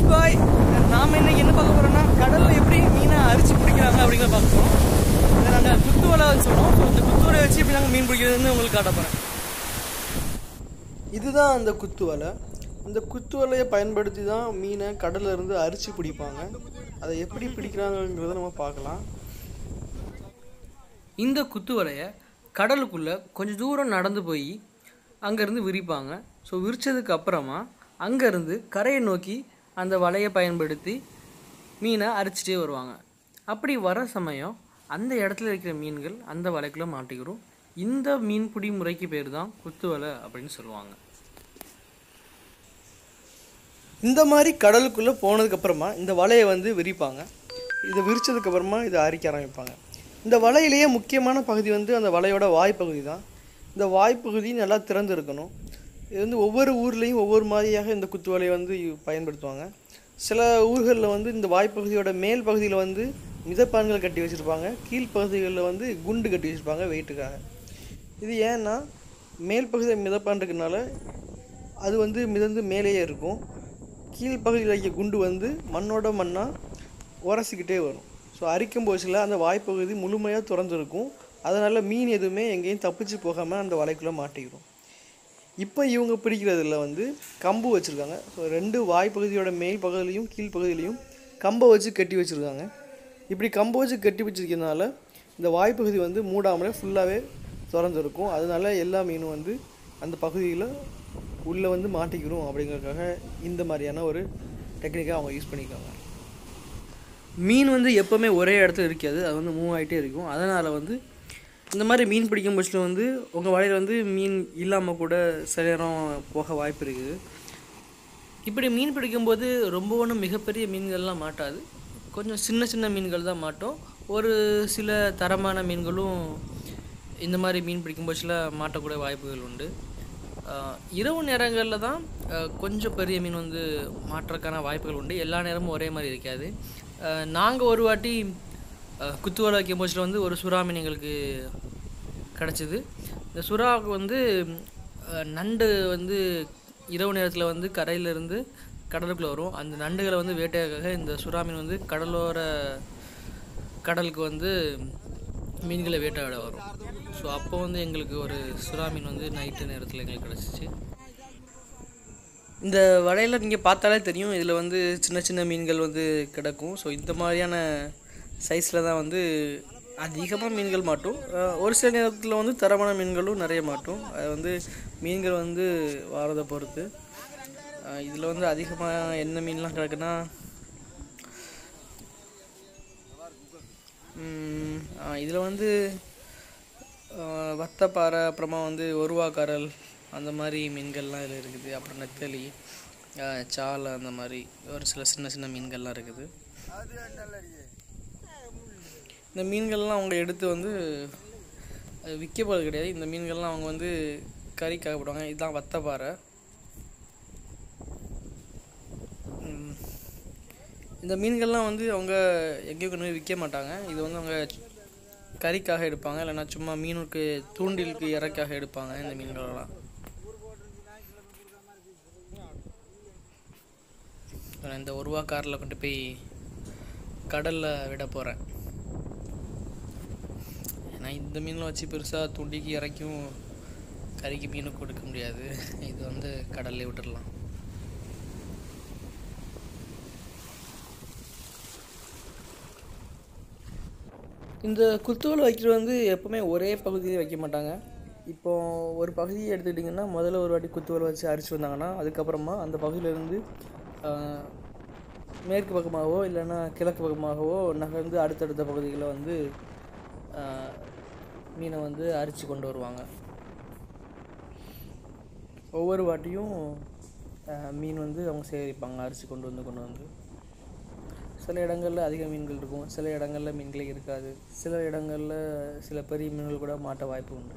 பாய் நாம இன்னைக்கு என்ன பார்க்க போறோம்னா கடல்ல எப்படி மீனை அரிச்சு பிடிக்கிறாங்க அப்படிங்கிறத பார்க்க போறோம் இதை நாங்கள் குத்து வலை சொல்லுவோம் ஸோ இந்த குத்து வலையை வச்சு எப்படி நாங்கள் மீன் பிடிக்கிறதுன்னு உங்களுக்கு காட்ட போறேன் இதுதான் அந்த குத்து வலை இந்த குத்து வலையை பயன்படுத்தி தான் மீனை கடல்ல இருந்து அரிச்சு பிடிப்பாங்க அதை எப்படி பிடிக்கிறாங்கங்கிறத நம்ம பார்க்கலாம் இந்த குத்து வலையை கடலுக்குள்ளே கொஞ்சம் தூரம் நடந்து போய் அங்கேருந்து விரிப்பாங்க ஸோ விரிச்சதுக்கு அப்புறமா அங்கேருந்து கரையை நோக்கி அந்த வலையை பயன்படுத்தி மீனை அரிச்சிட்டே வருவாங்க அப்படி வர சமயம் அந்த இடத்துல இருக்கிற மீன்கள் அந்த வலைக்குள்ளே மாட்டிக்கிறோம் இந்த மீன்பிடி முறைக்கு பேர் தான் குத்து வலை அப்படின்னு சொல்லுவாங்க இந்த மாதிரி கடலுக்குள்ளே போனதுக்கப்புறமா இந்த வலையை வந்து விரிப்பாங்க இதை விரிச்சதுக்கப்புறமா இதை அரிக்க ஆரம்பிப்பாங்க இந்த வலையிலேயே முக்கியமான பகுதி வந்து அந்த வலையோட வாய்ப்பகுதி தான் இந்த வாய்ப்பகுதி நல்லா திறந்து இருக்கணும் இது வந்து ஒவ்வொரு ஊர்லேயும் ஒவ்வொரு மாதிரியாக இந்த குத்து வலையை வந்து பயன்படுத்துவாங்க சில ஊர்களில் வந்து இந்த வாய்ப்பகுதியோட மேல் பகுதியில் வந்து மிதப்பான்கள் கட்டி வச்சுருப்பாங்க கீழ்ப்பகுதிகளில் வந்து குண்டு கட்டி வச்சுருப்பாங்க வெயிட்டுக்காக இது ஏன்னா மேல் பகுதியில் மிதப்பான் இருக்கனால அது வந்து மிதந்து மேலேயே இருக்கும் கீழ்ப்பகுதியில் வைக்க குண்டு வந்து மண்ணோட மண்ணாக உரசிக்கிட்டே வரும் ஸோ அரிக்கும் போச்சில் அந்த வாய்ப்பகுதி முழுமையாக திறந்துருக்கும் அதனால் மீன் எதுவுமே எங்கேயும் தப்பிச்சு போகாமல் அந்த வலைக்குள்ளே மாட்டிக்கிறோம் இப்போ இவங்க பிடிக்கிறதுல வந்து கம்பு வச்சுருக்காங்க ஸோ ரெண்டு வாய்ப்பகுதியோட மேல் பகுதியிலையும் கீழ்ப்பகுதியிலையும் கம்பை வச்சு கட்டி வச்சுருக்காங்க இப்படி கம்பை வச்சு கட்டி வச்சிருக்கிறதுனால இந்த வாய்ப்பகுதி வந்து மூடாமலே ஃபுல்லாகவே திறந்துருக்கும் அதனால எல்லா மீனும் வந்து அந்த பகுதியில் உள்ளே வந்து மாட்டிக்கிறோம் அப்படிங்கிறதுக்காக இந்த மாதிரியான ஒரு டெக்னிக்கை அவங்க யூஸ் பண்ணியிருக்காங்க மீன் வந்து எப்போவுமே ஒரே இடத்துல இருக்காது அது வந்து மூவ் ஆகிட்டே இருக்கும் அதனால் வந்து இந்த மாதிரி மீன் பிடிக்கும் பட்சத்தில் வந்து உங்கள் வலையில் வந்து மீன் இல்லாமல் கூட சில நேரம் போக வாய்ப்பு இருக்குது இப்படி மீன் பிடிக்கும்போது ரொம்ப ஒன்றும் மிகப்பெரிய மீன்கள்லாம் மாட்டாது கொஞ்சம் சின்ன சின்ன மீன்கள் தான் மாட்டோம் ஒரு சில தரமான மீன்களும் இந்த மாதிரி மீன் பிடிக்கும் பட்சத்தில் மாட்டக்கூடிய வாய்ப்புகள் உண்டு ஆஹ் இரவு நேரங்களில் தான் ஆஹ் கொஞ்சம் பெரிய மீன் வந்து மாட்டுறதுக்கான வாய்ப்புகள் உண்டு எல்லா நேரமும் ஒரே மாதிரி இருக்காது நாங்கள் ஒரு வாட்டி ஆஹ் குத்துவலை வைக்கும் போச்சில் வந்து ஒரு சுறா மீன் எங்களுக்கு கிடச்சிது இந்த சுறாவுக்கு வந்து ஆஹ் நண்டு வந்து இரவு நேரத்தில் வந்து கரையிலேருந்து கடலுக்குள்ளே வரும் அந்த நண்டுகளை வந்து வேட்டையாக இந்த சுறா மீன் வந்து கடலோர கடலுக்கு வந்து மீன்களை வேட்டையாட வரும் ஸோ அப்போ வந்து எங்களுக்கு ஒரு சுறா மீன் வந்து நைட்டு நேரத்தில் எங்களுக்கு கிடச்சிச்சு இந்த வலையில் நீங்கள் பார்த்தாலே தெரியும் இதில் வந்து சின்ன சின்ன மீன்கள் வந்து கிடக்கும் ஸோ இந்த மாதிரியான சைஸில் தான் வந்து அதிகமாக மீன்கள் மாட்டும் அஹ் ஒரு சில நேரத்தில் வந்து தரமான மீன்களும் நிறைய மாட்டும் அது வந்து மீன்கள் வந்து வாரதை பொறுத்து இதில் வந்து அதிகமாக என்ன மீன்லாம் கிடக்குன்னா இதில் வந்து ஆஹ் வத்தப்பாறை அப்புறமா வந்து ஒருவாக்கரல் அந்த மாதிரி மீன்கள்லாம் இதில் இருக்குது அப்புறம் நெத்தலி ஆஹ் சாலை அந்த மாதிரி ஒரு சில சின்ன சின்ன மீன்கள்லாம் இருக்குது இந்த மீன்கள்லாம் அவங்க எடுத்து வந்து அது விற்க போகிறது கிடையாது இந்த மீன்கள்லாம் அவங்க வந்து கறிக்காக போடுவாங்க இதுதான் வத்தப்பாறை ம். இந்த மீன்கள்லாம் வந்து அவங்க எங்கேயும் கொண்டு போய் விற்க மாட்டாங்க இது வந்து அவங்க கறிக்காக எடுப்பாங்க இல்லைன்னா சும்மா மீனுக்கு தூண்டிலுக்கு இறக்காக எடுப்பாங்க இந்த மீன்களெல்லாம் நான் இந்த ஒரு ரூபா காரில் கொண்டு போய் கடலில் விட போகிறேன் ஏன்னா இந்த மீனில் வச்சு பெருசாக துண்டிக்கு இறக்கும் கறிக்கு மீனுக்கு கொடுக்க முடியாது இது வந்து கடல்லே விட்டுடலாம் இந்த குத்துவலை வைக்கிறது வந்து எப்போவுமே ஒரே பகுதியில் வைக்க மாட்டாங்க இப்போ ஒரு பகுதியை எடுத்துக்கிட்டிங்கன்னா முதல்ல ஒரு வாட்டி குத்துவலை வச்சு அரிச்சு வந்தாங்கன்னா அதுக்கப்புறமா அந்த பகுதியிலேருந்து மேற்கு பக்கமாகவோ இல்லைன்னா கிழக்கு பக்கமாகவோ நகர்ந்து அடுத்தடுத்த பகுதிகளை வந்து ஆஹ், மீனை வந்து அரிச்சு கொண்டு வருவாங்க ஒவ்வொரு வாட்டியும் ஆஹ், மீன் வந்து அவங்க சேகரிப்பாங்க அரிச்சு கொண்டு வந்து கொண்டு வந்து சில இடங்களில் அதிக மீன்கள் இருக்கும் சில இடங்களில் மீன்களே இருக்காது சில இடங்களில் சில பெரிய மீன்கள் கூட மாட்ட வாய்ப்பு உண்டு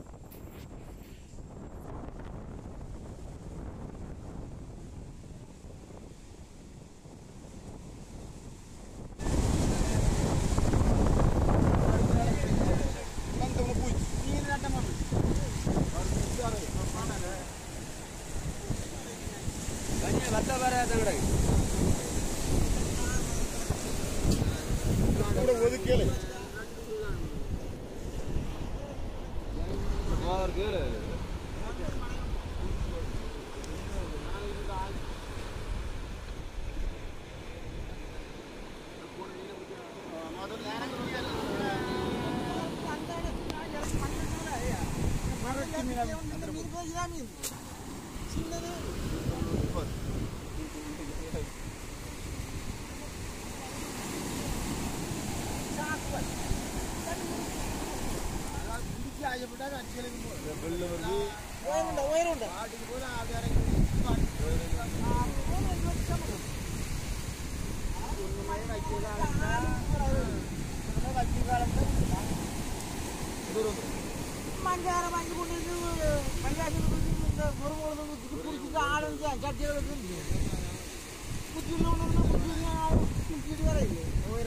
മഞ്ചാര മഞ്ഞ് കൊണ്ടിരുന്ന് പഞ്ചായത്തിൽ പുറമോളം കുടിച്ചിട്ട് ആളും ചർച്ചകൾ കുറ്റിയിലുണ്ടെന്ന് കുറ്റിയിട്ട് പറയില്ലേ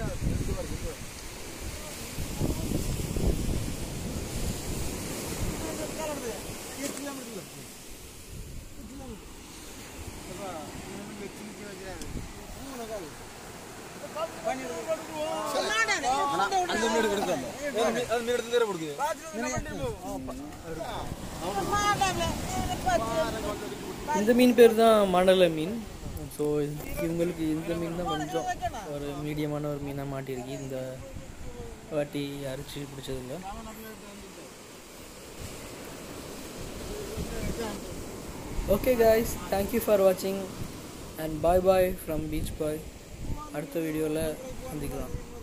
இந்த மீன் பேர் தான் மணலை மீன் ஸோ இவங்களுக்கு இந்த மீன் தான் கொஞ்சம் ஒரு மீடியமான ஒரு மீனாக மாட்டியிருக்கு இந்த வாட்டி அரைச்சி பிடிச்சதில்ல ஓகே காய்ஸ் தேங்க்யூ ஃபார் வாட்சிங் and bye bye from beach bye அடுத்த வீடியோவில் சந்திக்கலாம்